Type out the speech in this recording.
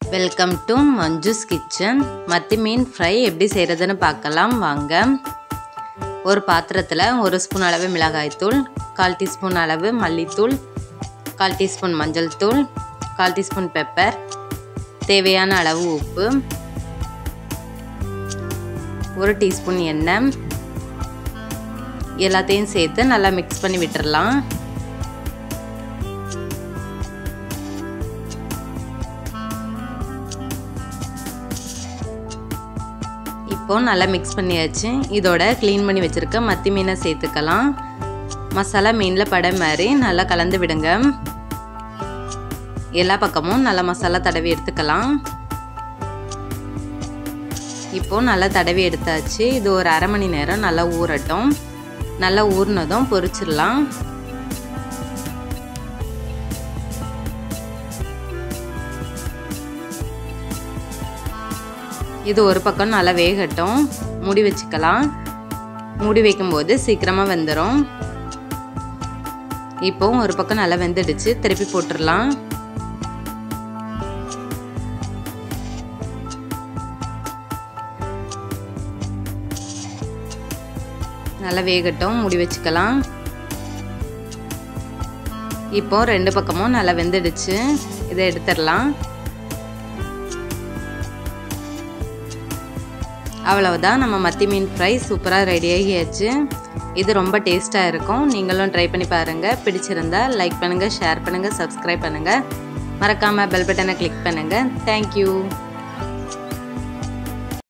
welcome to Manju's kitchen மத்தி மீன் fry எப்படி செய்கிறதுன்னு பார்க்கலாம் வாங்க ஒரு பாத்திரத்தில் ஒரு ஸ்பூன் அளவு மிளகாய்த்தூள் கால் டீஸ்பூன் அளவு மல்லித்தூள் கால் டீஸ்பூன் மஞ்சள் தூள் கால் டீஸ்பூன் பெப்பர் தேவையான அளவு உப்பு ஒரு டீஸ்பூன் எண்ணெய் எல்லாத்தையும் சேர்த்து நல்லா மிக்ஸ் பண்ணி விட்டுறலாம் இப்போ நல்லா மிக்ஸ் பண்ணியாச்சு இதோட க்ளீன் பண்ணி வச்சுருக்க மத்தி மீனை சேர்த்துக்கலாம் மசாலா மீனில் படை மாதிரி நல்லா கலந்து விடுங்க எல்லா பக்கமும் நல்லா மசாலா தடவி எடுத்துக்கலாம் இப்போ நல்லா தடவி எடுத்தாச்சு இது ஒரு அரை மணி நேரம் நல்லா ஊறட்டும் நல்லா ஊறினதும் பொரிச்சிடலாம் இது ஒரு பக்கம் நல்லா வேகட்டும் மூடி வச்சுக்கலாம் மூடி வைக்கும்போது சீக்கிரமாக வெந்துடும் இப்போ ஒரு பக்கம் நல்லா வெந்துடுச்சு திருப்பி போட்டுடலாம் நல்லா வேகட்டும் மூடி வச்சுக்கலாம் இப்போ ரெண்டு பக்கமும் நல்லா வெந்துடுச்சு இதை எடுத்துடலாம் அவ்வளவுதான் நம்ம மத்தி மீன் ஃப்ரை சூப்பராக ரெடி ஆகியாச்சு இது ரொம்ப டேஸ்ட்டாக இருக்கும் நீங்களும் ட்ரை பண்ணி பாருங்கள் பிடிச்சிருந்தா லைக் பண்ணுங்கள் ஷேர் பண்ணுங்கள் சப்ஸ்கிரைப் பண்ணுங்கள் மறக்காமல் பெல் பட்டனை கிளிக் பண்ணுங்கள் தேங்க்யூ